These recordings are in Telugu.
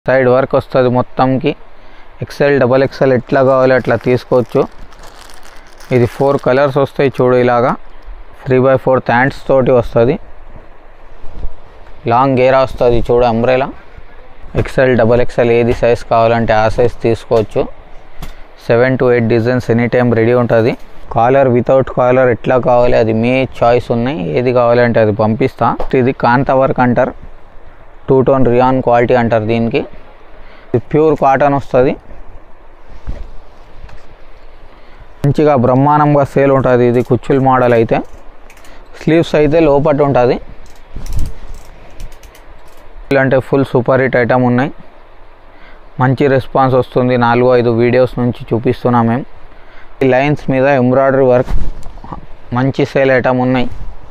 సైడ్ వర్క్ వస్తుంది మొత్తంకి ఎక్సెల్ డబల్ ఎక్సెల్ ఎట్లా కావాలో అట్లా తీసుకోవచ్చు ఇది ఫోర్ కలర్స్ వస్తాయి చూడు ఇలాగా త్రీ బై ఫోర్ హ్యాండ్స్ తోటి వస్తుంది లాంగ్ గేరా వస్తుంది చూడు అంబ్రెలా ఎక్సెల్ డబల్ ఎక్సెల్ ఏది సైజ్ కావాలంటే ఆ సైజ్ తీసుకోవచ్చు seven to eight designs any time ready ఉంటుంది కాలర్ వితౌట్ కాలర్ ఎట్లా కావాలి అది మీ చాయిస్ ఉన్నాయి ఏది కావాలంటే అది పంపిస్తా ఇది కాంతా వర్క్ అంటారు టూ టోన్ రియాన్ క్వాలిటీ అంటారు దీనికి ఇది ప్యూర్ కాటన్ వస్తుంది మంచిగా బ్రహ్మాండంగా సేల్ ఉంటుంది ఇది కుచ్చుల్ మోడల్ అయితే స్లీవ్స్ అయితే లోపట ఉంటుంది అంటే ఫుల్ సూపర్ హిట్ ఐటమ్ ఉన్నాయి మంచి రెస్పాన్స్ వస్తుంది నాలుగు ఐదు వీడియోస్ నుంచి చూపిస్తున్నాం మేము ఈ లైన్స్ మీద ఎంబ్రాయిడరీ వర్క్ మంచి సేల్ ఐటమ్ ఉన్నాయి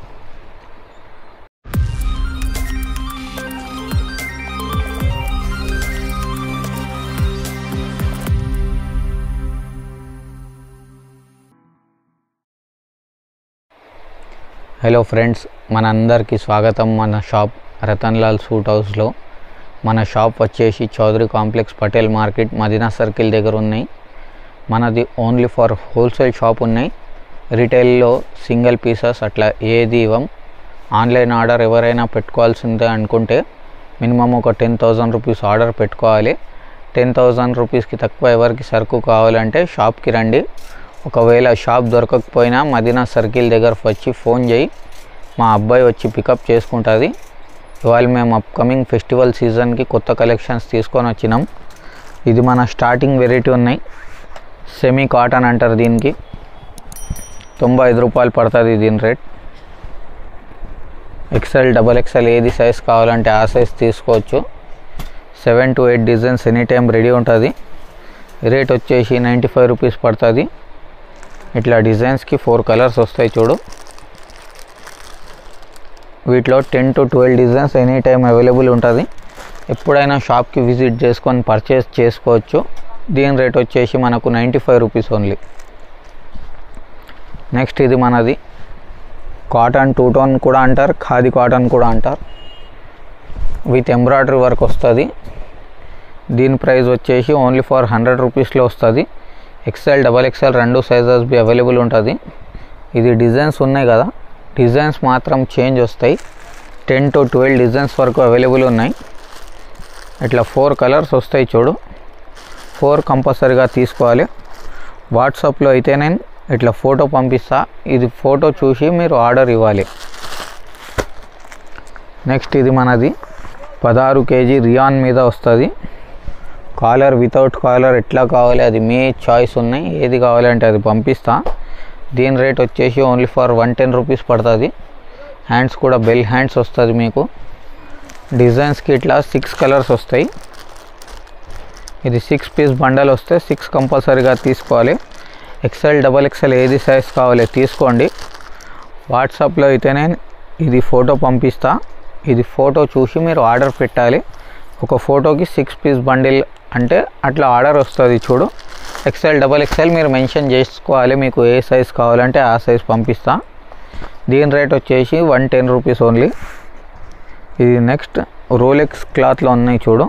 హలో ఫ్రెండ్స్ మనందరికీ స్వాగతం మన షాప్ రతన్ లాల్ సూట్ హౌస్లో మన షాప్ వచ్చేసి Chaudhary complex Patel market Madina circle దగ్గర ఉన్నాయి మనది ఓన్లీ ఫర్ హోల్సేల్ షాప్ ఉన్నాయి రిటైల్లో సింగిల్ పీసెస్ అట్లా ఏది ఇవ్వం ఆన్లైన్ ఆర్డర్ ఎవరైనా పెట్టుకోవాల్సిందే అనుకుంటే మినిమం ఒక టెన్ థౌజండ్ రూపీస్ ఆర్డర్ పెట్టుకోవాలి టెన్ థౌజండ్ రూపీస్కి తక్కువ ఎవరికి సరుకు కావాలంటే షాప్కి రండి ఒకవేళ షాప్ దొరకకపోయినా మదీనా సర్కిల్ దగ్గరకు వచ్చి ఫోన్ చేయి మా అబ్బాయి వచ్చి పికప్ చేసుకుంటుంది ఇవాళ మేము అప్కమింగ్ ఫెస్టివల్ సీజన్కి కొత్త కలెక్షన్స్ తీసుకొని వచ్చినాం ఇది మన స్టార్టింగ్ వెరైటీ ఉన్నాయి సెమీ కాటన్ అంటారు దీనికి తొంభై ఐదు రూపాయలు పడుతుంది దీని రేట్ ఎక్సెల్ డబల్ ఎక్సెల్ ఏది సైజ్ కావాలంటే ఆ సైజ్ తీసుకోవచ్చు seven to eight designs any time ready ఉంటుంది రేట్ వచ్చేసి నైంటీ ఫైవ్ రూపీస్ పడుతుంది ఇట్లా డిజైన్స్కి ఫోర్ కలర్స్ వస్తాయి చూడు వీటిలో ten to twelve designs any time available ఉంటుంది ఎప్పుడైనా షాప్కి విజిట్ చేసుకొని పర్చేస్ చేసుకోవచ్చు దీని రేట్ వచ్చేసి మనకు ninety five rupees only next ఇది మనది కాటన్ టూ టోన్ కూడా అంటారు ఖాదీ కాటన్ కూడా అంటారు విత్ ఎంబ్రాయిడరీ వర్క్ వస్తుంది దీని ప్రైస్ వచ్చేసి ఓన్లీ ఫర్ హండ్రెడ్ రూపీస్లో వస్తుంది ఎక్సెల్ డబల్ ఎక్సెల్ రెండు సైజెస్ బి అవైలబుల్ ఉంటుంది ఇది డిజైన్స్ ఉన్నాయి కదా డిజైన్స్ మాత్రం చేంజ్ వస్తాయి టెన్ టు ట్వెల్వ్ డిజైన్స్ వరకు అవైలబుల్ ఉన్నాయి ఇట్లా ఫోర్ కలర్స్ వస్తాయి చూడు ఫోర్ కంపల్సరీగా తీసుకోవాలి వాట్సాప్లో అయితే నేను ఇట్లా ఫోటో పంపిస్తా ఇది ఫోటో చూసి మీరు ఆర్డర్ ఇవ్వాలి నెక్స్ట్ ఇది మనది పదహారు కేజీ రియాన్ మీద వస్తుంది కాలర్ వితౌట్ కాలర్ ఎట్లా కావాలి అది మీ చాయిస్ ఉన్నాయి ఏది కావాలంటే అది పంపిస్తా దీని రేట్ వచ్చేసి only for one ten rupees పడుతుంది హ్యాండ్స్ కూడా బెల్ హ్యాండ్స్ వస్తుంది మీకు డిజైన్స్కి ఇట్లా సిక్స్ కలర్స్ వస్తాయి ఇది సిక్స్ పీస్ బండల్ వస్తే సిక్స్ కంపల్సరీగా తీసుకోవాలి ఎక్సెల్ డబల్ ఎక్సెల్ ఏది సైజ్ కావాలి తీసుకోండి వాట్సాప్లో అయితేనే ఇది ఫోటో పంపిస్తా ఇది ఫోటో చూసి మీరు ఆర్డర్ పెట్టాలి ఒక ఫోటోకి సిక్స్ పీస్ బండిల్ అంటే అట్లా ఆర్డర్ వస్తుంది చూడు ఎక్సెల్ డబల్ ఎక్సెల్ మీరు మెన్షన్ చేసుకోవాలి మీకు ఏ సైజ్ కావాలంటే ఆ సైజ్ పంపిస్తా దీని రేట్ వచ్చేసి వన్ టెన్ రూపీస్ ఓన్లీ ఇది నెక్స్ట్ రోలెక్స్ క్లాత్లో ఉన్నాయి చూడు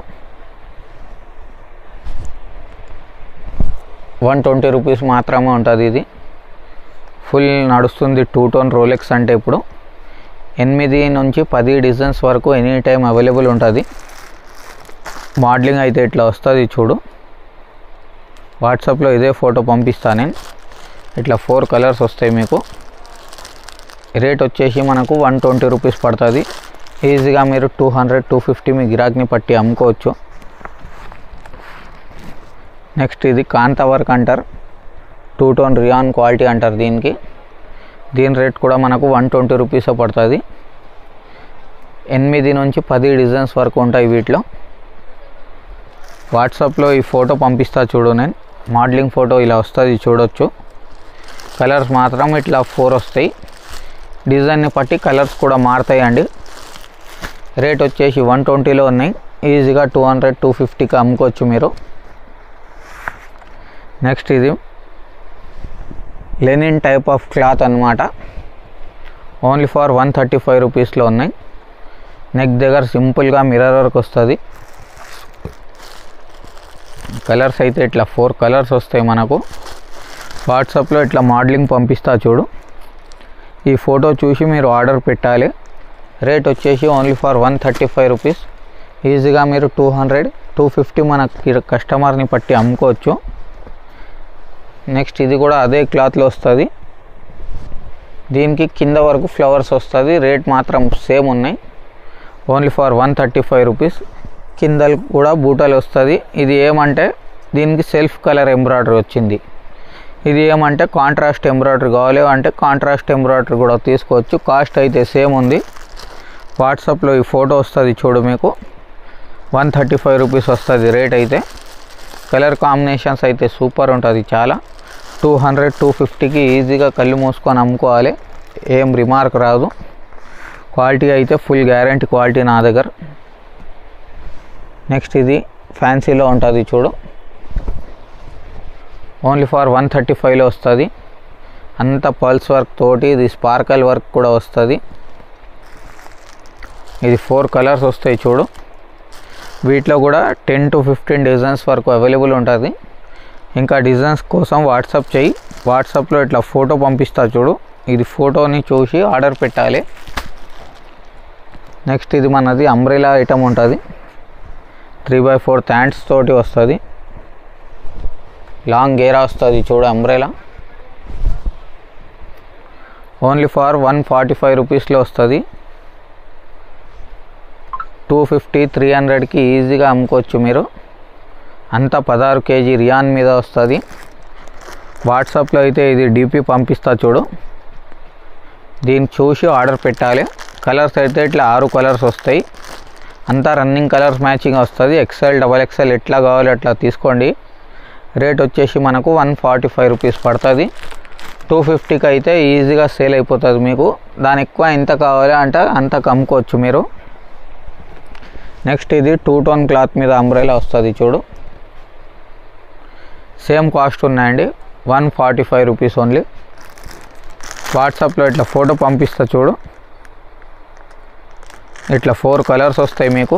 వన్ ట్వంటీ రూపీస్ మాత్రమే ఉంటుంది ఇది ఫుల్ నడుస్తుంది టూ టోన్ రోలెక్స్ అంటే ఇప్పుడు ఎనిమిది నుంచి పది డిజైన్స్ వరకు ఎనీ టైం అవైలబుల్ ఉంటుంది మోడలింగ్ అయితే ఇట్లా వస్తుంది చూడు వాట్సాప్లో ఇదే ఫోటో పంపిస్తా నేను ఇట్లా ఫోర్ కలర్స్ వస్తాయి మీకు రేట్ వచ్చేసి మనకు వన్ ట్వంటీ రూపీస్ పడుతుంది ఈజీగా మీరు టూ హండ్రెడ్ టూ ఫిఫ్టీ మీ గిరాక్ని పట్టి అమ్ముకోవచ్చు నెక్స్ట్ ఇది కాంతా వర్క్ అంటారు టూ టోన్ రియాన్ క్వాలిటీ అంటారు దీనికి దీని రేట్ కూడా మనకు వన్ ట్వంటీ రూపీస్ పడుతుంది ఎనిమిది నుంచి పది డిజైన్స్ వరకు ఉంటాయి వీటిలో వాట్సాప్లో ఈ ఫోటో పంపిస్తా చూడు నేను మోడలింగ్ ఫోటో ఇలా వస్తుంది చూడొచ్చు కలర్స్ మాత్రం ఇట్లా ఫోర్ వస్తాయి డిజైన్ని బట్టి కలర్స్ కూడా మారుతాయి అండి రేట్ వచ్చేసి వన్ ట్వంటీలో ఉన్నాయి ఈజీగా టూ హండ్రెడ్ టూ ఫిఫ్టీకి అమ్ముకోవచ్చు మీరు నెక్స్ట్ ఇది లెనిన్ టైప్ ఆఫ్ క్లాత్ అనమాట only for one thirty five రూపీస్లో ఉన్నాయి నెక్ దగ్గర సింపుల్గా మిర్రర్ వర్క్ వస్తుంది కలర్స్ అయితే ఇట్లా ఫోర్ కలర్స్ వస్తాయి మనకు వాట్సాప్లో ఇట్లా మోడలింగ్ పంపిస్తా చూడు ఈ ఫోటో చూసి మీరు ఆర్డర్ పెట్టాలి రేట్ వచ్చేసి only for one thirty five rupees ఈజీగా మీరు టూ హండ్రెడ్ టూ ఫిఫ్టీ మన కస్టమర్ని పట్టి అమ్ముకోవచ్చు నెక్స్ట్ ఇది కూడా అదే క్లాత్లో వస్తుంది దీనికి కింద వరకు ఫ్లవర్స్ వస్తుంది రేట్ మాత్రం సేమ్ ఉన్నాయి only for one thirty five rupees కింద కూడా బూటలు వస్తుంది ఇది ఏమంటే దీనికి సెల్ఫ్ కలర్ ఎంబ్రాయిడరీ వచ్చింది ఇది ఏమంటే కాంట్రాస్ట్ ఎంబ్రాయిడరీ కావాలి అంటే కాంట్రాస్ట్ ఎంబ్రాయిడరీ కూడా తీసుకోవచ్చు కాస్ట్ అయితే సేమ్ ఉంది వాట్సాప్లో ఈ ఫోటో వస్తుంది చూడు మీకు వన్ థర్టీ ఫైవ్ రూపీస్ వస్తుంది రేట్ అయితే కలర్ కాంబినేషన్స్ అయితే సూపర్ ఉంటుంది చాలా టూ హండ్రెడ్ టూ ఫిఫ్టీకి ఈజీగా కళ్ళు మూసుకొని అమ్ముకోవాలి ఏం రిమార్క్ రాదు క్వాలిటీ అయితే ఫుల్ గ్యారంటీ క్వాలిటీ నా దగ్గర నెక్స్ట్ ఇది ఫ్యాన్సీలో ఉంటుంది చూడు ఓన్లీ ఫర్ వన్ థర్టీ ఫైవ్లో వస్తుంది అంత పల్స్ వర్క్ తోటి ఇది స్పార్కల్ వర్క్ కూడా వస్తుంది ఇది ఫోర్ కలర్స్ వస్తాయి చూడు వీటిలో కూడా టెన్ టు ఫిఫ్టీన్ డిజైన్స్ వరకు అవైలబుల్ ఉంటుంది ఇంకా డిజైన్స్ కోసం వాట్సాప్ చేయి వాట్సాప్లో ఇట్లా ఫోటో పంపిస్తా చూడు ఇది ఫోటోని చూసి ఆర్డర్ పెట్టాలి నెక్స్ట్ ఇది మనది అంబ్రెలా ఐటమ్ ఉంటుంది త్రీ బై ఫోర్ థ్యాండ్స్ తోటి వస్తుంది లాంగ్ గేరా వస్తుంది చూడు umbrella only for one forty five రూపీస్లో వస్తుంది టూ ఫిఫ్టీ త్రీ హండ్రెడ్కి ఈజీగా అమ్ముకోవచ్చు మీరు అంతా పదహారు కేజీ రియాన్ మీద వస్తుంది వాట్సాప్లో అయితే ఇది డీపీ పంపిస్తా చూడు దీన్ని చూసి ఆర్డర్ పెట్టాలి కలర్స్ అయితే ఇట్లా ఆరు కలర్స్ వస్తాయి అంతా రన్నింగ్ కలర్స్ మ్యాచింగ్ వస్తుంది ఎక్సెల్ డబల్ ఎక్సెల్ ఎట్లా కావాలి అట్లా తీసుకోండి రేట్ వచ్చేసి మనకు వన్ ఫార్టీ ఫైవ్ రూపీస్ పడుతుంది టూ ఫిఫ్టీకి అయితే ఈజీగా సేల్ అయిపోతుంది మీకు దాని ఎక్కువ ఎంత కావాలి అంటే అంత కమ్ముకోవచ్చు మీరు నెక్స్ట్ ఇది టూ టోన్ క్లాత్ మీద అంబ్రెలా వస్తుంది చూడు సేమ్ కాస్ట్ ఉన్నాయండి one forty five rupees only వాట్సాప్లో ఇట్లా ఫోటో పంపిస్తా చూడు ఇట్లా ఫోర్ కలర్స్ వస్తాయి మీకు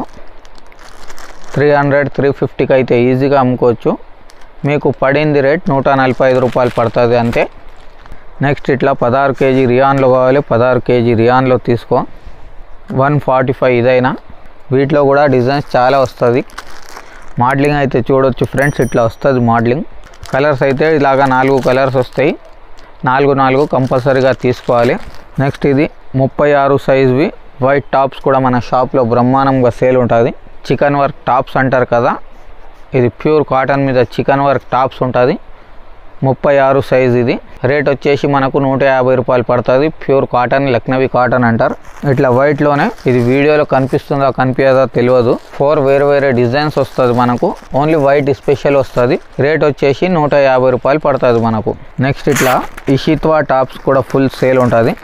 త్రీ హండ్రెడ్ త్రీ ఫిఫ్టీకి అయితే ఈజీగా అమ్ముకోవచ్చు మీకు పడింది రేట్ నూట నలభై ఐదు రూపాయలు పడుతుంది అంతే నెక్స్ట్ ఇట్లా పదహారు కేజీ రియాన్లో కావాలి పదహారు కేజీ రియాన్లో తీసుకో వన్ ఫార్టీ ఫైవ్ ఇదైనా వీటిలో కూడా డిజైన్స్ చాలా వస్తుంది మోడలింగ్ అయితే చూడొచ్చు ఫ్రెండ్స్ ఇట్లా వస్తుంది మోడలింగ్ కలర్స్ అయితే ఇలాగా నాలుగు కలర్స్ వస్తాయి నాలుగు నాలుగు కంపల్సరీగా తీసుకోవాలి నెక్స్ట్ ఇది ముప్పై ఆరు సైజ్వి వైట్ టాప్స్ కూడా మన షాప్లో బ్రహ్మాండంగా సేల్ ఉంటుంది చికెన్ వర్క్ టాప్స్ అంటారు కదా ఇది ప్యూర్ కాటన్ మీద చికెన్ వర్క్ టాప్స్ ఉంటుంది ముప్పై ఆరు సైజ్ ఇది రేట్ వచ్చేసి మనకు నూట యాభై రూపాయలు పడుతుంది ప్యూర్ కాటన్ లక్నవీ కాటన్ అంటారు ఇట్లా వైట్లోనే ఇది వీడియోలో కనిపిస్తుందా కనిపించదా తెలియదు ఫోర్ వేరే వేరే డిజైన్స్ వస్తుంది మనకు ఓన్లీ వైట్ స్పెషల్ వస్తుంది రేట్ వచ్చేసి నూట యాభై రూపాయలు పడుతుంది మనకు నెక్స్ట్ ఇట్లా ఇషిత్వా టాప్స్ కూడా ఫుల్ సేల్ ఉంటుంది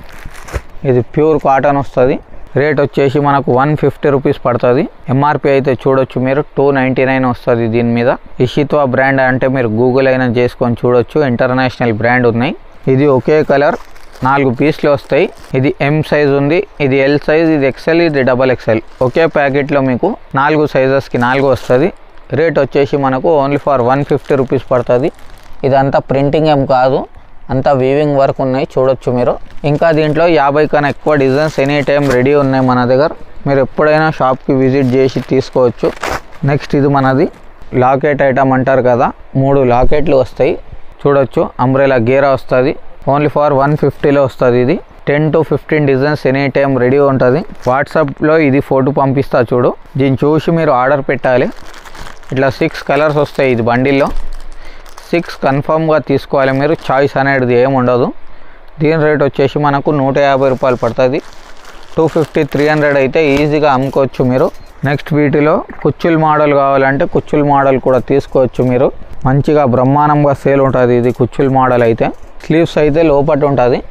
ఇది ప్యూర్ కాటన్ వస్తుంది రేట్ వచ్చేసి మనకు వన్ ఫిఫ్టీ రూపీస్ పడుతుంది ఎంఆర్పి అయితే చూడొచ్చు మీరు టూ నైంటీ నైన్ వస్తుంది దీని మీద ఇషిత్వా బ్రాండ్ అంటే మీరు గూగుల్ అయినా చేసుకొని చూడొచ్చు ఇంటర్నేషనల్ బ్రాండ్ ఉన్నాయి ఇది ఒకే కలర్ నాలుగు పీస్లు వస్తాయి ఇది ఎం సైజ్ ఉంది ఇది ఎల్ సైజ్ ఇది ఎక్సెల్ ఇది డబల్ ఎక్సెల్ ఒకే ప్యాకెట్లో మీకు నాలుగు సైజెస్కి నాలుగు వస్తుంది రేట్ వచ్చేసి మనకు only for one fifty rupees పడుతుంది ఇదంతా ప్రింటింగ్ ఏం కాదు అంతా వీవింగ్ వర్క్ ఉన్నాయి చూడొచ్చు మీరు ఇంకా దీంట్లో యాభై కన్నా ఎక్కువ డిజైన్స్ ఎనీ టైం రెడీ ఉన్నాయి మన దగ్గర మీరు ఎప్పుడైనా షాప్కి విజిట్ చేసి తీసుకోవచ్చు నెక్స్ట్ ఇది మనది లాకెట్ ఐటమ్ అంటారు కదా మూడు లాకెట్లు వస్తాయి చూడొచ్చు అంబ్రెలా గేరా వస్తుంది ఓన్లీ ఫర్ వన్ ఫిఫ్టీలో వస్తుంది ఇది ten to fifteen designs any time ready ఉంటుంది వాట్సాప్లో ఇది ఫోటో పంపిస్తా చూడు దీన్ని చూసి మీరు ఆర్డర్ పెట్టాలి ఇట్లా సిక్స్ కలర్స్ వస్తాయి ఇది బండిల్లో సిక్స్ కన్ఫామ్గా తీసుకోవాలి మీరు చాయిస్ అనేది ఏమి ఉండదు దీని రేట్ వచ్చేసి మనకు నూట యాభై రూపాయలు పడుతుంది టూ ఫిఫ్టీ త్రీ హండ్రెడ్ అయితే ఈజీగా అమ్ముకోవచ్చు మీరు నెక్స్ట్ వీటిలో కుచ్చుల్ మోడల్ కావాలంటే కుచ్చుల్ మోడల్ కూడా తీసుకోవచ్చు మీరు మంచిగా బ్రహ్మాండంగా సేల్ ఉంటుంది ఇది కుచ్చుల్ మోడల్ అయితే స్లీవ్స్ అయితే లోపట ఉంటుంది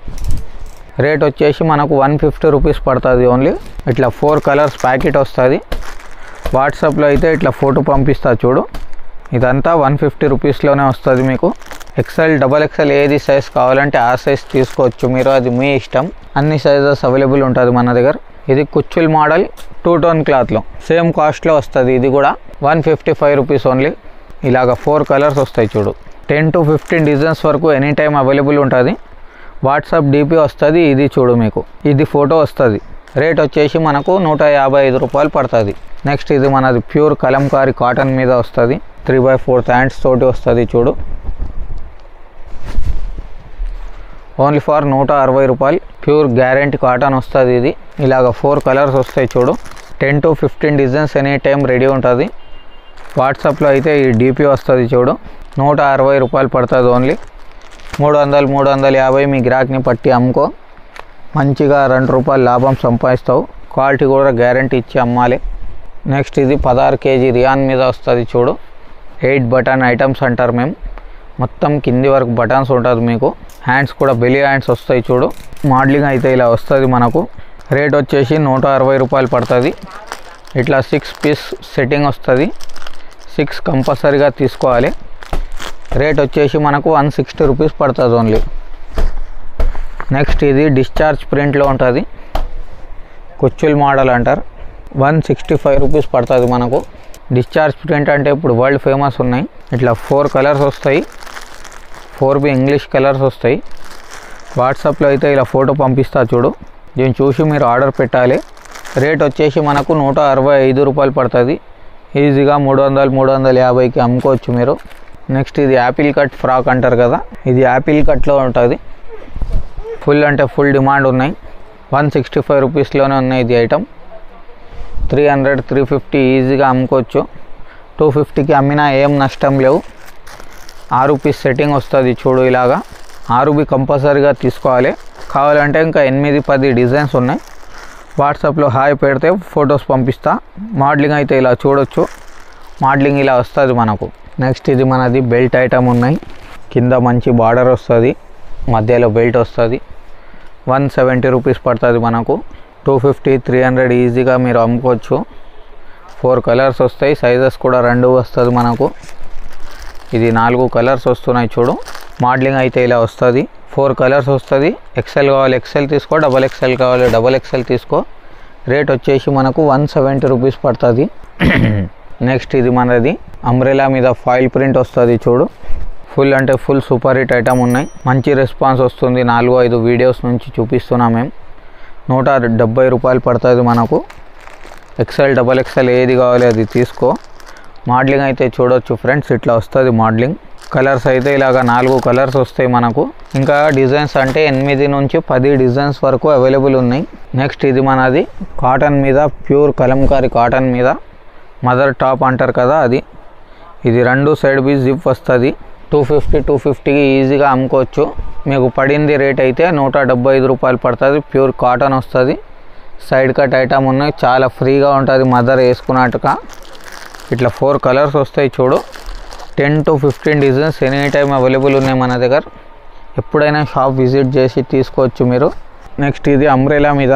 రేట్ వచ్చేసి మనకు వన్ ఫిఫ్టీ రూపీస్ పడుతుంది ఓన్లీ ఇట్లా ఫోర్ కలర్స్ ప్యాకెట్ వస్తుంది వాట్సాప్లో అయితే ఇట్లా ఫోటో పంపిస్తా చూడు ఇదంతా వన్ ఫిఫ్టీ రూపీస్లోనే వస్తుంది మీకు ఎక్సెల్ డబల్ ఎక్సెల్ ఏది సైజ్ కావాలంటే ఆ సైజ్ తీసుకోవచ్చు మీరు అది మీ ఇష్టం అన్ని సైజెస్ అవైలబుల్ ఉంటుంది మన దగ్గర ఇది కుచ్చుల్ మోడల్ టూ టోన్ క్లాత్లో సేమ్ కాస్ట్లో వస్తుంది ఇది కూడా one fifty five rupees only ఇలాగ ఫోర్ కలర్స్ వస్తాయి చూడు టెన్ టు ఫిఫ్టీన్ డిజైన్స్ వరకు ఎనీ టైం అవైలబుల్ ఉంటుంది వాట్సాప్ డీపీ వస్తుంది ఇది చూడు మీకు ఇది ఫోటో వస్తుంది రేట్ వచ్చేసి మనకు నూట యాభై ఐదు రూపాయలు పడుతుంది నెక్స్ట్ ఇది మనది ప్యూర్ కలంకారీ కాటన్ మీద వస్తుంది త్రీ బై ఫోర్త్ హ్యాండ్స్ తోటి వస్తుంది చూడు ఓన్లీ ఫర్ నూట అరవై రూపాయలు ప్యూర్ గ్యారెంటీ కాటన్ వస్తుంది ఇది ఇలాగ ఫోర్ కలర్స్ వస్తాయి చూడు ten to fifteen designs any time ready ఉంటుంది వాట్సాప్లో అయితే ఈ డీపీ వస్తుంది చూడు నూట అరవై రూపాయలు పడుతుంది ఓన్లీ మూడు వందలు మూడు వందల యాభై మీ గిరాక్ని పట్టి అమ్ముకో మంచిగా రెండు రూపాయలు లాభం సంపాదిస్తావు క్వాలిటీ కూడా గ్యారంటీ ఇచ్చి అమ్మాలి నెక్స్ట్ ఇది పదహారు కేజీ రియాన్ మీద వస్తుంది చూడు ఎయిట్ బటన్ ఐటమ్స్ అంటారు మేము మొత్తం కింది వరకు బటన్స్ ఉంటుంది మీకు హ్యాండ్స్ కూడా బెలి హ్యాండ్స్ వస్తాయి చూడు మోడలింగ్ అయితే ఇలా వస్తుంది మనకు రేట్ వచ్చేసి నూట అరవై రూపాయలు పడుతుంది ఇట్లా సిక్స్ పీస్ సెట్టింగ్ వస్తుంది సిక్స్ కంపల్సరీగా తీసుకోవాలి రేట్ వచ్చేసి మనకు వన్ సిక్స్టీ రూపీస్ పడుతుంది ఓన్లీ నెక్స్ట్ ఇది డిశ్చార్జ్ ప్రింట్లో ఉంటుంది కుచ్చుల్ మోడల్ అంటారు వన్ సిక్స్టీ ఫైవ్ రూపీస్ పడుతుంది మనకు డిశ్చార్జ్ ప్రింట్ అంటే ఇప్పుడు వరల్డ్ ఫేమస్ ఉన్నాయి ఇట్లా ఫోర్ కలర్స్ వస్తాయి ఫోర్ బి ఇంగ్లీష్ కలర్స్ వస్తాయి వాట్సాప్లో అయితే ఇలా ఫోటో పంపిస్తా చూడు దీన్ని చూసి మీరు ఆర్డర్ పెట్టాలి రేట్ వచ్చేసి మనకు నూట అరవై ఐదు రూపాయలు పడుతుంది ఈజీగా మూడు వందలు మూడు వందల యాభైకి అమ్ముకోవచ్చు మీరు నెక్స్ట్ ఇది యాపిల్ కట్ ఫ్రాక్ అంటారు కదా ఇది యాపిల్ కట్లో ఉంటుంది ఫుల్ అంటే ఫుల్ డిమాండ్ ఉన్నాయి వన్ సిక్స్టీ ఫైవ్ రూపీస్లోనే ఉన్నాయి ఇది item three hundred three fifty ఈజీగా అమ్ముకోవచ్చు టూ ఫిఫ్టీకి అమ్మినా ఏం నష్టం లేవు ఆరు పీస్ సెట్టింగ్ వస్తుంది చూడు ఇలాగా ఆరు బి కంపల్సరీగా తీసుకోవాలి కావాలంటే ఇంకా ఎనిమిది పది డిజైన్స్ ఉన్నాయి వాట్సాప్లో హాయ్ పెడితే ఫొటోస్ పంపిస్తా మోడలింగ్ అయితే ఇలా చూడొచ్చు మోడలింగ్ ఇలా వస్తుంది మనకు నెక్స్ట్ ఇది మనది బెల్ట్ ఐటమ్ ఉన్నాయి కింద మంచి బార్డర్ వస్తుంది మధ్యలో బెల్ట్ వస్తుంది వన్ సెవెంటీ రూపీస్ పడుతుంది మనకు టూ ఫిఫ్టీ త్రీ హండ్రెడ్ ఈజీగా మీరు అమ్ముకోవచ్చు ఫోర్ కలర్స్ వస్తాయి సైజెస్ కూడా రెండు వస్తుంది మనకు ఇది నాలుగు కలర్స్ వస్తున్నాయి చూడు మోడలింగ్ అయితే ఇలా వస్తుంది ఫోర్ కలర్స్ వస్తుంది ఎక్సెల్ కావాలి ఎక్సెల్ తీసుకో డబల్ ఎక్సెల్ కావాలి డబల్ ఎక్సెల్ తీసుకో రేట్ వచ్చేసి మనకు వన్ సెవెంటీ రూపీస్ పడుతుంది నెక్స్ట్ ఇది మనది అంబ్రెలా మీద ఫాయిల్ ప్రింట్ వస్తుంది చూడు ఫుల్ అంటే ఫుల్ సూపర్ హిట్ ఐటమ్ ఉన్నాయి మంచి రెస్పాన్స్ వస్తుంది నాలుగు ఐదు వీడియోస్ నుంచి చూపిస్తున్నాం మేము నూట డెబ్బై రూపాయలు పడుతుంది మనకు ఎక్సెల్ డబల్ ఎక్సెల్ ఏది కావాలి అది తీసుకో మోడలింగ్ అయితే చూడొచ్చు ఫ్రెండ్స్ ఇట్లా వస్తుంది మోడలింగ్ కలర్స్ అయితే ఇలాగ నాలుగు కలర్స్ వస్తాయి మనకు ఇంకా డిజైన్స్ అంటే ఎనిమిది నుంచి పది డిజైన్స్ వరకు అవైలబుల్ ఉన్నాయి నెక్స్ట్ ఇది మనది కాటన్ మీద ప్యూర్ కలంకారీ కాటన్ మీద మదర్ టాప్ అంటారు కదా అది ఇది రెండు సైడ్ బి జిప్ వస్తుంది టూ ఫిఫ్టీ టూ ఫిఫ్టీకి ఈజీగా అమ్ముకోవచ్చు మీకు పడింది రేట్ అయితే నూట డెబ్బై ఐదు రూపాయలు పడుతుంది ప్యూర్ కాటన్ వస్తుంది సైడ్ కట్ ఐటమ్ ఉన్నాయి చాలా ఫ్రీగా ఉంటుంది మదర్ వేసుకున్నట్టుగా ఇట్లా ఫోర్ కలర్స్ వస్తాయి చూడు ten to fifteen designs any time available ఉన్నాయి మన దగ్గర ఎప్పుడైనా షాప్ విజిట్ చేసి తీసుకోవచ్చు మీరు నెక్స్ట్ ఇది అంబ్రెలా మీద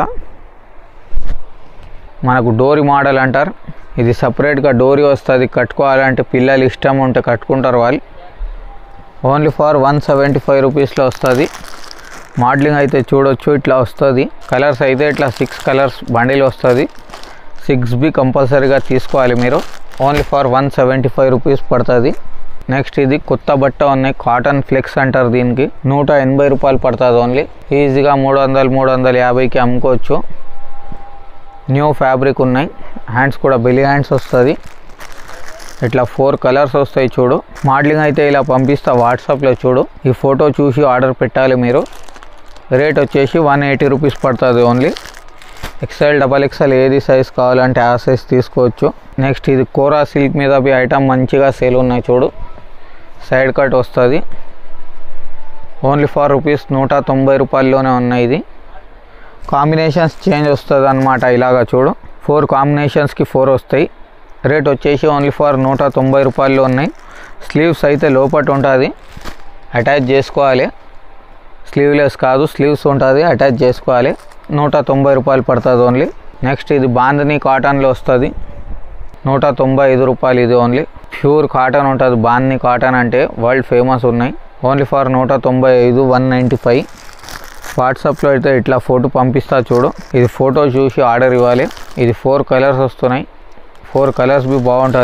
మనకు డోరీ మోడల్ అంటారు ఇది సపరేట్గా డోరీ వస్తుంది కట్టుకోవాలంటే పిల్లలు ఇష్టం ఉంటే కట్టుకుంటారు వాళ్ళు only for one seventy five రూపీస్లో వస్తుంది మోడలింగ్ అయితే చూడొచ్చు ఇట్లా వస్తుంది కలర్స్ అయితే ఇట్లా సిక్స్ కలర్స్ బండిల్ వస్తుంది సిక్స్ బి కంపల్సరీగా తీసుకోవాలి మీరు only for one seventy five rupees పడుతుంది నెక్స్ట్ ఇది కొత్త బట్ట ఉన్నాయి కాటన్ ఫ్లెక్స్ అంటారు దీనికి నూట ఎనభై రూపాయలు పడుతుంది ఓన్లీ ఈజీగా మూడు వందలు మూడు వందల యాభైకి అమ్ముకోవచ్చు న్యూ ఫ్యాబ్రిక్ ఉన్నాయి హ్యాండ్స్ కూడా బెలి హ్యాండ్స్ వస్తుంది ఇట్లా ఫోర్ కలర్స్ వస్తాయి చూడు మోడలింగ్ అయితే ఇలా పంపిస్తా వాట్సాప్లో చూడు ఈ ఫోటో చూసి ఆర్డర్ పెట్టాలి మీరు రేట్ వచ్చేసి వన్ ఎయిటీ రూపీస్ పడుతుంది ఓన్లీ ఎక్సెల్ డబల్ ఎక్సెల్ ఏది సైజ్ కావాలంటే ఆ సైజ్ తీసుకోవచ్చు నెక్స్ట్ ఇది కోరా సిల్క్ మీద బి ఐటమ్ మంచిగా సేల్ ఉన్నాయి చూడు సైడ్ కట్ వస్తుంది ఓన్లీ ఫర్ రూపీస్ నూట తొంభై రూపాయల్లోనే ఉన్నాయి ఇది కాంబినేషన్స్ చేంజ్ వస్తుంది అనమాట ఇలాగా చూడు ఫోర్ కాంబినేషన్స్కి ఫోర్ వస్తాయి రేట్ వచ్చేసి ఓన్లీ ఫర్ నూట తొంభై రూపాయల్లో ఉన్నాయి స్లీవ్స్ అయితే లోపట ఉంటుంది అటాచ్ చేసుకోవాలి స్లీవ్లెస్ కాదు స్లీవ్స్ ఉంటుంది అటాచ్ చేసుకోవాలి నూట తొంభై రూపాయలు పడుతుంది ఓన్లీ నెక్స్ట్ ఇది బాందని కాటన్లో వస్తుంది నూట తొంభై ఐదు రూపాయలు ఇది ఓన్లీ ప్యూర్ కాటన్ ఉంటుంది బాందని కాటన్ అంటే వరల్డ్ ఫేమస్ ఉన్నాయి ఓన్లీ ఫర్ నూట తొంభై ఐదు వన్ నైంటీ ఫైవ్ వాట్సాప్లో అయితే ఇట్లా ఫోటో పంపిస్తా చూడు ఇది ఫోటో చూసి ఆర్డర్ ఇవ్వాలి ఇది ఫోర్ కలర్స్ వస్తున్నాయి ఫోర్ కలర్స్ బి బాగుంటుంది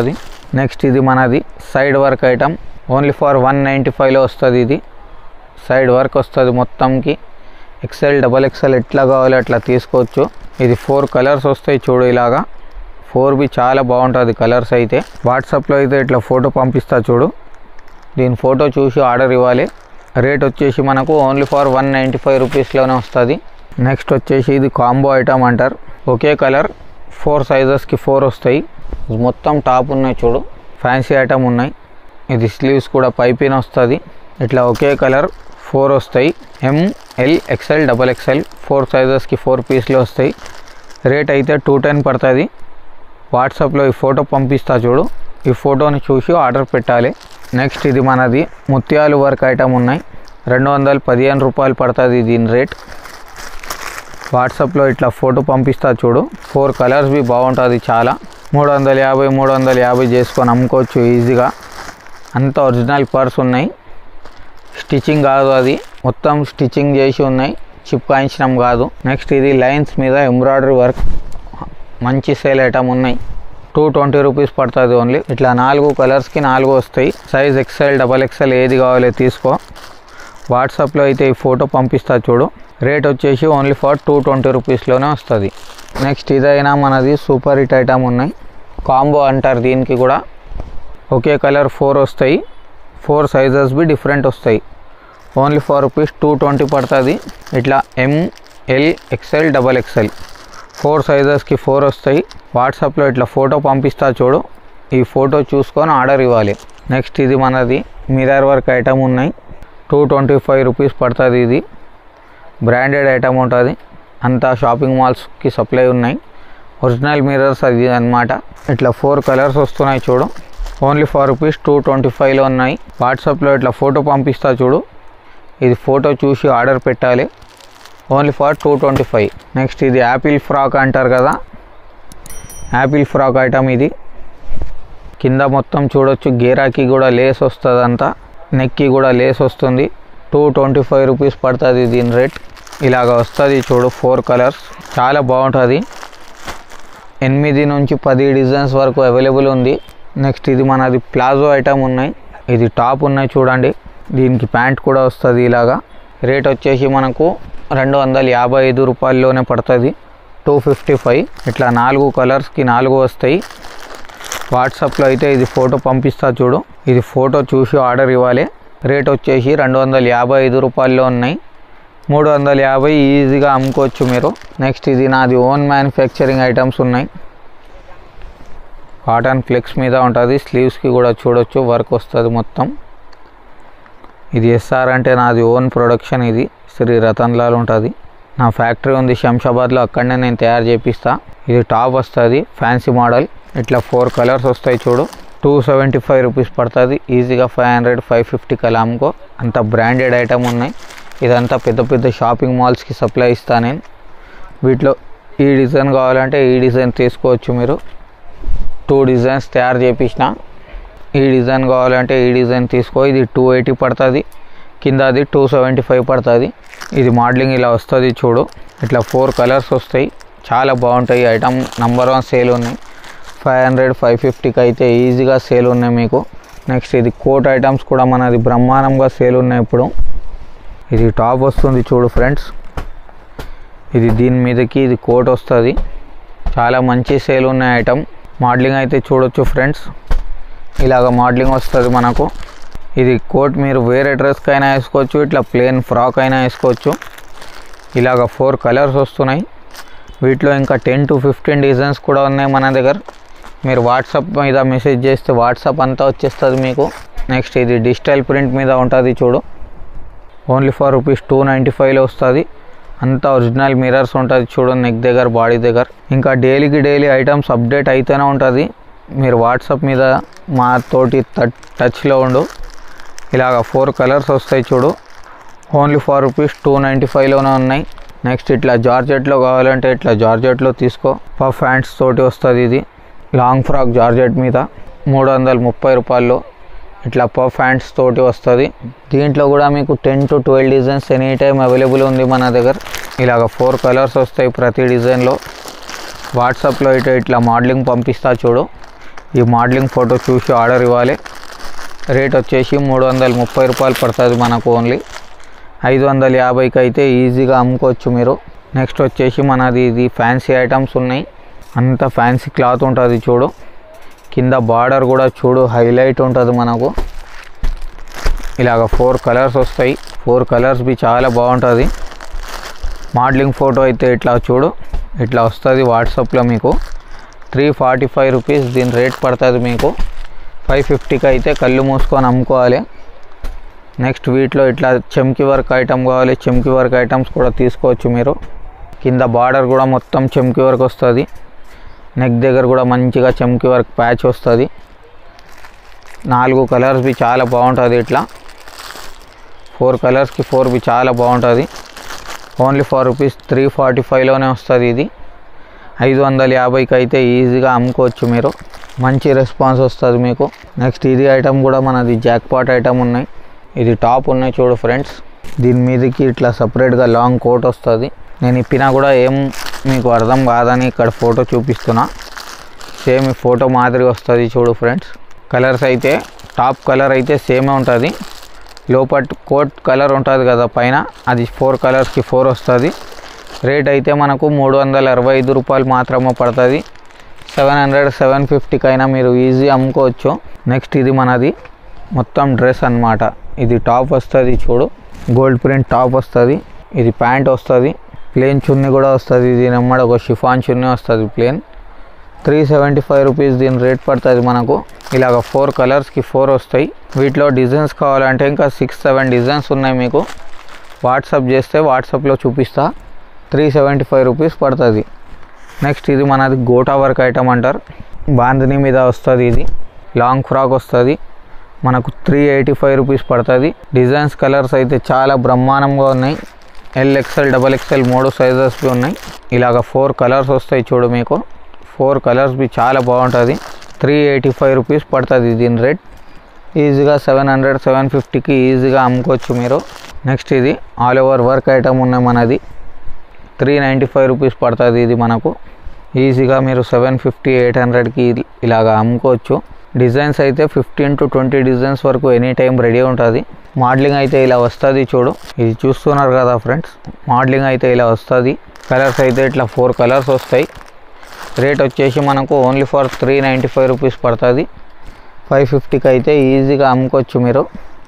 నెక్స్ట్ ఇది మనది side work item only for one ninety ఫైవ్లో వస్తుంది ఇది సైడ్ వర్క్ వస్తుంది మొత్తంకి ఎక్సెల్ డబల్ ఎక్సెల్ ఎట్లా కావాలో అట్లా తీసుకోవచ్చు ఇది ఫోర్ కలర్స్ వస్తాయి చూడు ఇలాగా ఫోర్ బి చాలా బాగుంటుంది కలర్స్ అయితే వాట్సాప్లో అయితే ఇట్లా ఫోటో పంపిస్తా చూడు దీని ఫోటో చూసి ఆర్డర్ ఇవ్వాలి రేట్ వచ్చేసి మనకు only for one ninety five రూపీస్లోనే వస్తుంది నెక్స్ట్ వచ్చేసి ఇది కాంబో ఐటమ్ అంటారు ఒకే కలర్ ఫోర్ సైజెస్కి ఫోర్ వస్తాయి ఇది మొత్తం టాప్ ఉన్నాయి చూడు ఫ్యాన్సీ ఐటమ్ ఉన్నాయి ఇది స్లీవ్స్ కూడా పైపిన్ వస్తుంది ఇట్లా ఒకే కలర్ ఫోర్ వస్తాయి M L XL double XL four సైజెస్కి ఫోర్ పీస్లు వస్తాయి రేట్ అయితే టూ టెన్ పడుతుంది వాట్సాప్లో ఈ ఫోటో పంపిస్తా చూడు ఈ ఫోటోని చూసి ఆర్డర్ పెట్టాలి నెక్స్ట్ ఇది మనది ముత్యాలు వర్క్ ఐటమ్ ఉన్నాయి రెండు వందల పదిహేను రూపాయలు పడుతుంది దీని రేట్ వాట్సాప్లో ఇట్లా ఫోటో పంపిస్తా చూడు ఫోర్ కలర్స్ బి బాగుంటుంది చాలా మూడు వందల యాభై మూడు వందల యాభై చేసుకొని అమ్ముకోవచ్చు ఈజీగా అంత ఒరిజినల్ పర్స్ ఉన్నాయి స్టిచ్చింగ్ కాదు అది మొత్తం స్టిచ్చింగ్ చేసి ఉన్నాయి చిప్కాయించడం కాదు నెక్స్ట్ ఇది లైన్స్ మీద ఎంబ్రాయిడరీ వర్క్ మంచి సేల్ ఐటమ్ ఉన్నాయి టూ ట్వంటీ రూపీస్ పడుతుంది ఓన్లీ ఇట్లా నాలుగు కలర్స్కి నాలుగు వస్తాయి సైజ్ ఎక్సెల్ డబల్ ఎక్సెల్ ఏది కావాలో తీసుకో వాట్సాప్లో అయితే ఈ ఫోటో పంపిస్తా చూడు రేట్ వచ్చేసి ఓన్లీ ఫర్ టూ ట్వంటీ రూపీస్లోనే వస్తుంది నెక్స్ట్ ఇదైనా మనది సూపర్ హిట్ ఐటమ్ ఉన్నాయి కాంబో అంటారు దీనికి కూడా ఒకే కలర్ ఫోర్ వస్తాయి ఫోర్ సైజెస్ బి డిఫరెంట్ వస్తాయి only four rupees two twenty పడుతుంది ఇట్లా M L XL double XL four సైజెస్కి ఫోర్ వస్తాయి వాట్సాప్లో ఇట్లా ఫోటో పంపిస్తా చూడు ఈ ఫోటో చూసుకొని ఆర్డర్ ఇవ్వాలి నెక్స్ట్ ఇది మనది మిరర్ వర్క్ ఐటమ్ ఉన్నాయి టూ ట్వంటీ ఫైవ్ రూపీస్ పడుతుంది ఇది బ్రాండెడ్ ఐటమ్ ఉంటుంది అంతా షాపింగ్ మాల్స్కి సప్లై ఉన్నాయి ఒరిజినల్ మిరర్స్ అది అన్నమాట ఇట్లా ఫోర్ కలర్స్ వస్తున్నాయి చూడు only four rupees two twenty ఫైవ్లో ఉన్నాయి వాట్సాప్లో ఇట్లా ఫోటో పంపిస్తా చూడు ఇది ఫోటో చూసి ఆర్డర్ పెట్టాలి only for two twenty five next ఇది యాపిల్ ఫ్రాక్ అంటారు కదా యాపిల్ ఫ్రాక్ ఐటమ్ ఇది కింద మొత్తం చూడొచ్చు గేరాకి కూడా లేస్ వస్తుంది అంతా నెక్కి కూడా లేస్ వస్తుంది టూ ట్వంటీ ఫైవ్ రూపీస్ పడుతుంది దీని రేట్ ఇలాగ వస్తుంది చూడు ఫోర్ కలర్స్ చాలా బాగుంటుంది ఎనిమిది నుంచి పది డిజైన్స్ వరకు అవైలబుల్ ఉంది నెక్స్ట్ ఇది మనది ప్లాజో ఐటమ్ ఉన్నాయి ఇది టాప్ ఉన్నాయి చూడండి దీనికి ప్యాంట్ కూడా వస్తుంది ఇలాగా రేట్ వచ్చేసి మనకు రెండు వందల యాభై ఐదు రూపాయల్లోనే పడుతుంది టూ ఫిఫ్టీ ఫైవ్ ఇట్లా నాలుగు కలర్స్కి నాలుగు వస్తాయి వాట్సాప్లో అయితే ఇది ఫోటో పంపిస్తా చూడు ఇది ఫోటో చూసి ఆర్డర్ ఇవ్వాలి రేట్ వచ్చేసి రెండు వందల యాభై ఐదు రూపాయల్లో ఉన్నాయి మూడు వందల యాభై ఈజీగా అమ్ముకోవచ్చు మీరు నెక్స్ట్ ఇది నాది ఓన్ మ్యానుఫ్యాక్చరింగ్ ఐటమ్స్ ఉన్నాయి కాటన్ ఫ్లెక్స్ మీద ఉంటుంది స్లీవ్స్కి కూడా చూడొచ్చు వర్క్ వస్తుంది మొత్తం ఇది ఎస్ఆర్ అంటే నాది ఓన్ ప్రొడక్షన్ ఇది శ్రీ రతన్ లాల్ ఉంటుంది నా ఫ్యాక్టరీ ఉంది శంషాబాద్లో అక్కడనే నేను తయారు చేపిస్తా ఇది టాప్ వస్తుంది ఫ్యాన్సీ మోడల్ ఇట్లా ఫోర్ కలర్స్ వస్తాయి చూడు టూ సెవెంటీ ఫైవ్ రూపీస్ పడుతుంది ఈజీగా ఫైవ్ హండ్రెడ్ ఫైవ్ ఫిఫ్టీ కలా అమ్ముకో అంత బ్రాండెడ్ ఐటమ్ ఉన్నాయి ఇదంతా పెద్ద పెద్ద షాపింగ్ మాల్స్కి సప్లై ఇస్తా నేను వీటిలో ఈ డిజైన్ కావాలంటే ఈ డిజైన్ తీసుకోవచ్చు మీరు టూ డిజైన్స్ తయారు చేపించిన ఈ డిజైన్ కావాలంటే ఈ డిజైన్ తీసుకో ఇది టూ ఎయిటీ పడుతుంది కింద అది టూ సెవెంటీ ఫైవ్ పడుతుంది ఇది మోడలింగ్ ఇలా వస్తుంది చూడు ఇట్లా ఫోర్ కలర్స్ వస్తాయి చాలా బాగుంటాయి ఐటమ్ నంబర్ వన్ సేల్ ఉన్నాయి ఫైవ్ హండ్రెడ్ ఫైవ్ ఫిఫ్టీకి అయితే ఈజీగా సేల్ ఉన్నాయి మీకు నెక్స్ట్ ఇది కోట్ ఐటమ్స్ కూడా మనది బ్రహ్మాండంగా సేల్ ఉన్నాయి ఇప్పుడు ఇది టాప్ వస్తుంది చూడు ఫ్రెండ్స్ ఇది దీని మీదకి ఇది కోట్ వస్తుంది చాలా మంచి సేల్ ఉన్నాయి ఐటమ్ మోడలింగ్ అయితే చూడొచ్చు ఫ్రెండ్స్ ఇలాగ మోడలింగ్ వస్తుంది మనకు ఇది కోట్ మీరు వేరే డ్రెస్కి అయినా వేసుకోవచ్చు ఇట్లా ప్లేన్ ఫ్రాక్ అయినా వేసుకోవచ్చు ఇలాగ ఫోర్ కలర్స్ వస్తున్నాయి వీటిలో ఇంకా టెన్ టు ఫిఫ్టీన్ డిజైన్స్ కూడా ఉన్నాయి మన దగ్గర మీరు వాట్సాప్ మీద మెసేజ్ చేస్తే వాట్సాప్ అంతా వచ్చేస్తుంది మీకు నెక్స్ట్ ఇది డిజిటల్ ప్రింట్ మీద ఉంటుంది చూడు only for rupees two ninety ఫైవ్లో వస్తుంది అంతా ఒరిజినల్ మిరర్స్ ఉంటుంది చూడు నెక్ దగ్గర బాడీ దగ్గర ఇంకా డైలీకి డైలీ ఐటమ్స్ అప్డేట్ అయితేనే ఉంటుంది మీరు వాట్సాప్ మీద మా తోటి టచ్ టచ్లో ఉండు ఇలాగ ఫోర్ కలర్స్ వస్తాయి చూడు only four rupees two ninety ఫైవ్లోనే ఉన్నాయి నెక్స్ట్ ఇట్లా జార్జెట్లో కావాలంటే ఇట్లా జార్జెట్లో తీసుకో పఫ్ హ్యాండ్స్ తోటి వస్తుంది ఇది లాంగ్ ఫ్రాక్ జార్జెట్ మీద మూడు వందల ముప్పై రూపాయల్లో ఇట్లా పఫ్ హ్యాండ్స్ తోటి వస్తుంది దీంట్లో కూడా మీకు ten to twelve designs any time available ఉంది మన దగ్గర ఇలాగ ఫోర్ కలర్స్ వస్తాయి ప్రతి డిజైన్లో వాట్సాప్లో ఇటు ఇట్లా మోడలింగ్ పంపిస్తా చూడు ఈ మోడలింగ్ ఫోటో చూసి ఆర్డర్ ఇవ్వాలి రేట్ వచ్చేసి మూడు వందల ముప్పై రూపాయలు పడుతుంది మనకు ఓన్లీ ఐదు వందల యాభైకి అయితే ఈజీగా అమ్ముకోవచ్చు మీరు నెక్స్ట్ వచ్చేసి మనది ఇది ఫ్యాన్సీ ఐటమ్స్ ఉన్నాయి అంత ఫ్యాన్సీ క్లాత్ ఉంటుంది చూడు కింద బార్డర్ కూడా చూడు హైలైట్ ఉంటుంది మనకు ఇలాగ ఫోర్ కలర్స్ వస్తాయి ఫోర్ కలర్స్ బి చాలా బాగుంటుంది మోడలింగ్ ఫోటో అయితే ఇట్లా చూడు ఇట్లా వస్తుంది వాట్సాప్లో మీకు త్రీ ఫార్టీ ఫైవ్ రూపీస్ దీని రేట్ పడుతుంది మీకు ఫైవ్ ఫిఫ్టీకి అయితే కళ్ళు మూసుకొని అమ్ముకోవాలి నెక్స్ట్ వీటిలో ఇట్లా చెమ్కి వర్క్ ఐటమ్ కావాలి చెమ్కి వర్క్ ఐటమ్స్ కూడా తీసుకోవచ్చు మీరు కింద బార్డర్ కూడా మొత్తం చెమ్కి వర్క్ వస్తుంది నెక్ దగ్గర కూడా మంచిగా చెమ్కి వర్క్ ప్యాచ్ వస్తుంది నాలుగు కలర్స్ బి చాలా బాగుంటుంది ఇట్లా ఫోర్ కలర్స్కి ఫోర్ బి చాలా బాగుంటుంది only four rupees three forty ఫైవ్లోనే వస్తుంది ఇది ఐదు వందల యాభైకి అయితే ఈజీగా అమ్ముకోవచ్చు మీరు మంచి రెస్పాన్స్ వస్తుంది మీకు నెక్స్ట్ ఇది ఐటమ్ కూడా మనది జాక్ పాట్ ఐటమ్ ఉన్నాయి ఇది టాప్ ఉన్నాయి చూడు ఫ్రెండ్స్ దీని మీదకి ఇట్లా సపరేట్గా లాంగ్ కోట్ వస్తుంది నేను ఇప్పినా కూడా ఏం మీకు అర్థం కాదని ఇక్కడ ఫోటో చూపిస్తున్నా సేమ్ ఈ ఫోటో మాదిరి వస్తుంది చూడు ఫ్రెండ్స్ కలర్స్ అయితే టాప్ కలర్ అయితే సేమే ఉంటుంది లోపట్ కోట్ కలర్ ఉంటుంది కదా పైన అది ఫోర్ కలర్స్కి ఫోర్ వస్తుంది రేట్ అయితే మనకు మూడు వందల అరవై ఐదు రూపాయలు మాత్రమే పడుతుంది సెవెన్ హండ్రెడ్ సెవెన్ ఫిఫ్టీకి అయినా మీరు ఈజీ అమ్ముకోవచ్చు నెక్స్ట్ ఇది మనది మొత్తం డ్రెస్ అన్నమాట ఇది టాప్ వస్తుంది చూడు గోల్డ్ ప్రింట్ టాప్ వస్తుంది ఇది ప్యాంట్ వస్తుంది ప్లేన్ చున్నీ కూడా వస్తుంది దీని అమ్మడ ఒక షిఫాన్ చున్నీ వస్తుంది plain three seventy five rupees దీని రేట్ పడుతుంది మనకు ఇలాగ ఫోర్ కలర్స్కి ఫోర్ వస్తాయి వీటిలో డిజైన్స్ కావాలంటే ఇంకా సిక్స్ సెవెన్ డిజైన్స్ ఉన్నాయి మీకు వాట్సాప్ చేస్తే వాట్సాప్లో చూపిస్తా త్రీ సెవెంటీ ఫైవ్ రూపీస్ పడుతుంది నెక్స్ట్ ఇది మనది గోటా వర్క్ ఐటమ్ అంటారు బాందిని మీద వస్తుంది ఇది లాంగ్ ఫ్రాక్ వస్తుంది మనకు త్రీ ఎయిటీ ఫైవ్ రూపీస్ పడుతుంది డిజైన్స్ కలర్స్ అయితే చాలా బ్రహ్మాండంగా ఉన్నాయి ఎల్ ఎక్స్ఎల్ డబల్ ఎక్స్ఎల్ మూడు సైజెస్వి ఉన్నాయి ఇలాగ ఫోర్ కలర్స్ వస్తాయి చూడు మీకు ఫోర్ కలర్స్ బి చాలా బాగుంటుంది త్రీ ఎయిటీ ఫైవ్ రూపీస్ పడుతుంది దీని రేట్ ఈజీగా సెవెన్ హండ్రెడ్ సెవెన్ ఫిఫ్టీకి ఈజీగా అమ్ముకోవచ్చు మీరు నెక్స్ట్ ఇది ఆల్ ఓవర్ వర్క్ ఐటమ్ ఉన్నాయి మనది త్రీ నైంటీ ఫైవ్ రూపీస్ పడుతుంది ఇది మనకు ఈజీగా మీరు సెవెన్ ఫిఫ్టీ ఎయిట్ హండ్రెడ్కి ఇలాగా అమ్ముకోవచ్చు డిజైన్స్ అయితే ఫిఫ్టీన్ టు ట్వంటీ డిజైన్స్ వరకు ఎనీ టైం రెడీ ఉంటుంది మోడలింగ్ అయితే ఇలా వస్తుంది చూడు ఇది చూస్తున్నారు కదా ఫ్రెండ్స్ మోడలింగ్ అయితే ఇలా వస్తుంది కలర్స్ అయితే ఇట్లా ఫోర్ కలర్స్ వస్తాయి రేట్ వచ్చేసి మనకు only for three ninety five rupees పడుతుంది ఫైవ్ ఫిఫ్టీకి అయితే ఈజీగా అమ్ముకోవచ్చు మీరు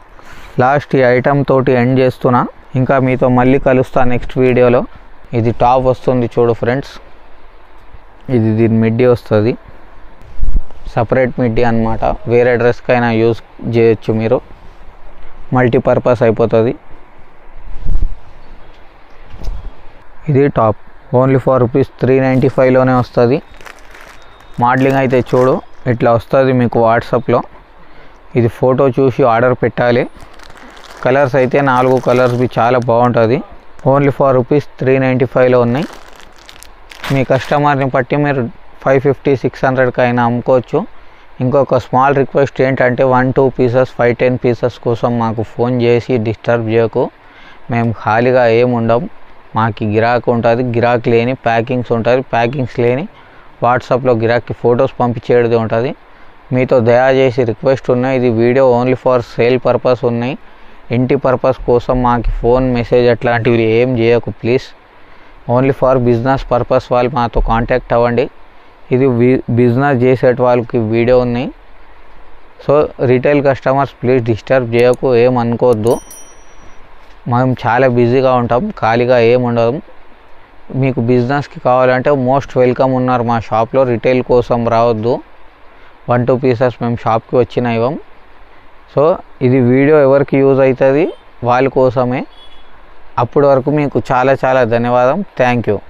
లాస్ట్ ఈ ఐటమ్ తోటి ఎండ్ చేస్తున్నా ఇంకా మీతో మళ్ళీ కలుస్తా నెక్స్ట్ వీడియోలో ఇది టాప్ వస్తుంది చూడు ఫ్రెండ్స్ ఇది దీని మిడ్డీ వస్తుంది సపరేట్ మిడ్డీ అనమాట వేరే డ్రెస్కైనా యూస్ చేయొచ్చు మీరు మల్టీపర్పస్ అయిపోతుంది ఇది top only four rupees three ninety ఫైవ్లోనే వస్తుంది మోడలింగ్ అయితే చూడు ఇట్లా వస్తుంది మీకు వాట్సాప్లో ఇది ఫోటో చూసి ఆర్డర్ పెట్టాలి కలర్స్ అయితే నాలుగు కలర్స్ బి చాలా బాగుంటుంది only four rupees three ninety ఫైవ్లో ఉన్నాయి మీ కస్టమర్ని బట్టి మీరు ఫైవ్ ఫిఫ్టీ సిక్స్ హండ్రెడ్కి అయినా అమ్ముకోవచ్చు ఇంకొక స్మాల్ రిక్వెస్ట్ ఏంటంటే one two pieces five ten pieces కోసం మాకు ఫోన్ చేసి డిస్టర్బ్ చేయకు మేము ఖాళీగా ఏమి ఉండం మాకు గిరాక్ ఉంటుంది గిరాక్ లేని ప్యాకింగ్స్ ఉంటుంది ప్యాకింగ్స్ లేని వాట్సాప్లో గిరాక్కి ఫొటోస్ పంపించేది ఉంటుంది మీతో దయచేసి రిక్వెస్ట్ ఉన్నాయి ఇది video only for sale purpose ఉన్నాయి ఇంటి పర్పస్ కోసం మాకు ఫోన్ మెసేజ్ అట్లాంటివి ఏం చేయకు please only for business purpose వాళ్ళు మాతో కాంటాక్ట్ అవ్వండి ఇది బిజినెస్ చేసే వాళ్ళకి వీడియో ఉన్నాయి so retail customers please disturb చేయకు ఏం అనుకోవద్దు మనం చాలా బిజీగా ఉంటాం ఖాళీగా ఏం ఉండదు మీకు బిజినెస్కి కావాలంటే మోస్ట్ వెల్కమ్ ఉన్నారు మా షాప్లో రిటైల్ కోసం రావద్దు వన్ టూ పీసెస్ మేము షాప్కి వచ్చిన ఇవ్వం సో ఇది వీడియో ఎవరికి యూజ్ అవుతుంది వాళ్ళ కోసమే అప్పటి వరకు మీకు చాలా చాలా ధన్యవాదం థ్యాంక్ యూ